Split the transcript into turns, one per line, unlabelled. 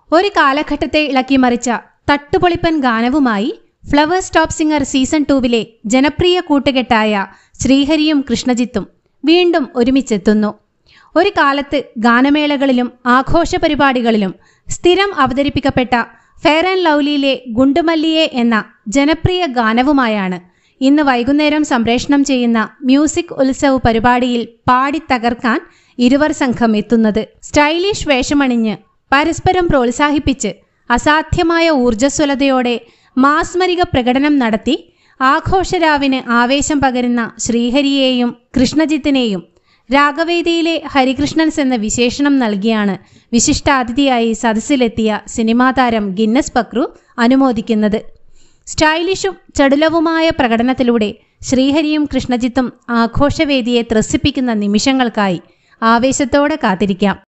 ഒരു കാലഘട്ടത്തെ ഇളക്കിമറിച്ച തട്ടുപൊളിപ്പൻ ഗാനവുമായി ഫ്ലവേഴ്സ് ടോപ്പ് സിംഗർ സീസൺ ടൂവിലെ ജനപ്രിയ കൂട്ടുകെട്ടായ ശ്രീഹരിയും കൃഷ്ണജിത്തും വീണ്ടും ഒരുമിച്ചെത്തുന്നു ഒരു കാലത്ത് ഗാനമേളകളിലും ആഘോഷ പരിപാടികളിലും സ്ഥിരം അവതരിപ്പിക്കപ്പെട്ട ഫെയർ ആൻഡ് ലവ്ലിയിലെ ഗുണ്ടുമല്ലിയെ എന്ന ജനപ്രിയ ഗാനവുമായാണ് ഇന്ന് വൈകുന്നേരം സംപ്രേഷണം ചെയ്യുന്ന മ്യൂസിക് ഉത്സവ് പരിപാടിയിൽ പാടി തകർക്കാൻ ഇരുവർ സംഘം എത്തുന്നത് സ്റ്റൈലിഷ് വേഷമണിഞ്ഞ് പരസ്പരം പ്രോത്സാഹിപ്പിച്ച് അസാധ്യമായ ഊർജ്ജസ്വലതയോടെ മാസ്മരിക പ്രകടനം നടത്തി ആഘോഷരാവിന് ആവേശം പകരുന്ന ശ്രീഹരിയെയും കൃഷ്ണജിത്തിനെയും രാഗവേദിയിലെ ഹരികൃഷ്ണൻസ് എന്ന വിശേഷണം നൽകിയാണ് വിശിഷ്ടാതിഥിയായി സദസ്സിലെത്തിയ സിനിമാ താരം ഗിന്നസ് പക്രു അനുമോദിക്കുന്നത് സ്റ്റൈലിഷും ചടുലവുമായ പ്രകടനത്തിലൂടെ ശ്രീഹരിയും കൃഷ്ണജിത്തും ആഘോഷവേദിയെ ത്രസിപ്പിക്കുന്ന നിമിഷങ്ങൾക്കായി ആവേശത്തോടെ കാത്തിരിക്കാം